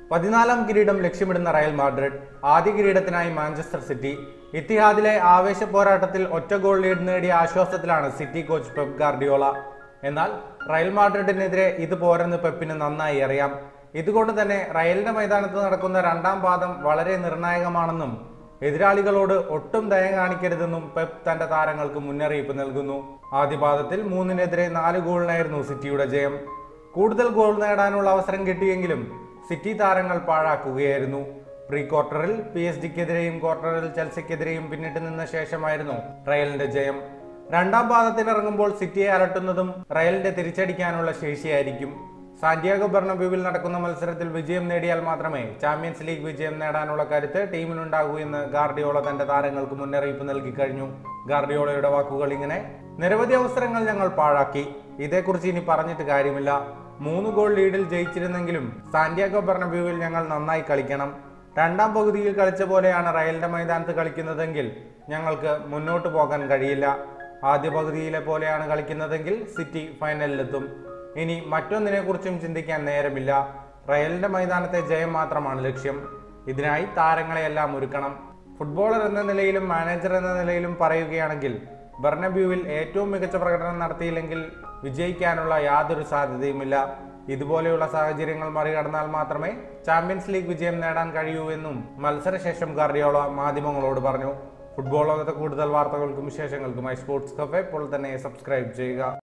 പതിനാലാം കിരീടം ലക്ഷ്യമിടുന്ന റയൽ മാഡ്രിഡ് ആദ്യ കിരീടത്തിനായി മാഞ്ചസ്റ്റർ സിറ്റി ഇത്തിഹാദിലെ ആവേശ പോരാട്ടത്തിൽ ഒറ്റ ഗോൾ ലീഡ് നേടിയ ആശ്വാസത്തിലാണ് സിറ്റി കോച്ച് പെപ് ഗാർഡിയോള എന്നാൽ റയൽ മാഡ്രിഡിനെതിരെ ഇത് പോരെന്ന് പെപ്പിന് നന്നായി അറിയാം ഇതുകൊണ്ട് തന്നെ റയലിന്റെ മൈതാനത്ത് നടക്കുന്ന രണ്ടാം പാദം വളരെ നിർണായകമാണെന്നും എതിരാളികളോട് ഒട്ടും ദയ കാണിക്കരുതെന്നും പെപ്പ് തന്റെ താരങ്ങൾക്ക് മുന്നറിയിപ്പ് നൽകുന്നു ആദ്യ പാദത്തിൽ മൂന്നിനെതിരെ നാല് ഗോളിനായിരുന്നു സിറ്റിയുടെ ജയം കൂടുതൽ ഗോൾ നേടാനുള്ള അവസരം കിട്ടിയെങ്കിലും സിറ്റി താരങ്ങൾ പാഴാക്കുകയായിരുന്നു പ്രീ ക്വാർട്ടറിൽ പി എസ് ഡിക്കെതിരെയും ക്വാർട്ടറിൽ ചെൽസിക്കെതിരെയും പിന്നിട്ട് നിന്ന ശേഷമായിരുന്നു റയലിന്റെ ജയം രണ്ടാം പാദത്തിൽ ഇറങ്ങുമ്പോൾ സിറ്റിയെ അലട്ടുന്നതും റയലിന്റെ തിരിച്ചടിക്കാനുള്ള ശേഷിയായിരിക്കും സാന്റിയാഗോ ബെർണബ്യൂവിൽ നടക്കുന്ന മത്സരത്തിൽ വിജയം നേടിയാൽ മാത്രമേ ചാമ്പ്യൻസ് ലീഗ് വിജയം നേടാനുള്ള കരുത്ത് ടീമിനുണ്ടാകൂ എന്ന് ഗാർഡിയോള തന്റെ താരങ്ങൾക്ക് മുന്നറിയിപ്പ് നൽകി കഴിഞ്ഞു ഗാർഡിയോളയുടെ വാക്കുകൾ ഇങ്ങനെ നിരവധി അവസരങ്ങൾ ഞങ്ങൾ പാഴാക്കി ഇതേക്കുറിച്ച് ഇനി പറഞ്ഞിട്ട് കാര്യമില്ല മൂന്ന് ഗോൾ ലീഡിൽ ജയിച്ചിരുന്നെങ്കിലും സാന്റിയാഗോ ബെർണബ്യൂവിൽ ഞങ്ങൾ നന്നായി കളിക്കണം രണ്ടാം പകുതിയിൽ കളിച്ച പോലെയാണ് റയലിന്റെ മൈതാനത്ത് കളിക്കുന്നതെങ്കിൽ ഞങ്ങൾക്ക് മുന്നോട്ട് പോകാൻ കഴിയില്ല ആദ്യ പകുതിയിലെ പോലെയാണ് കളിക്കുന്നതെങ്കിൽ സിറ്റി ഫൈനലിലെത്തും ഇനി മറ്റൊന്നിനെ കുറിച്ചും ചിന്തിക്കാൻ നേരമില്ല റയലിന്റെ മൈതാനത്തെ ജയം മാത്രമാണ് ലക്ഷ്യം ഇതിനായി താരങ്ങളെയെല്ലാം ഒരുക്കണം ഫുട്ബോളർ എന്ന നിലയിലും മാനേജർ എന്ന നിലയിലും പറയുകയാണെങ്കിൽ ബെർണബ്യൂവിൽ ഏറ്റവും മികച്ച പ്രകടനം നടത്തിയില്ലെങ്കിൽ വിജയിക്കാനുള്ള യാതൊരു സാധ്യതയുമില്ല ഇതുപോലെയുള്ള സാഹചര്യങ്ങൾ മറികടന്നാൽ മാത്രമേ ചാമ്പ്യൻസ് ലീഗ് വിജയം നേടാൻ കഴിയൂ എന്നും മത്സരശേഷം ഗാർഡിയോള മാധ്യമങ്ങളോട് പറഞ്ഞു ഫുട്ബോൾ ലോകത്തെ കൂടുതൽ വാർത്തകൾക്കും വിശേഷങ്ങൾക്കുമായി സ്പോർട്സ് കഫേ ഇപ്പോൾ തന്നെ സബ്സ്ക്രൈബ് ചെയ്യുക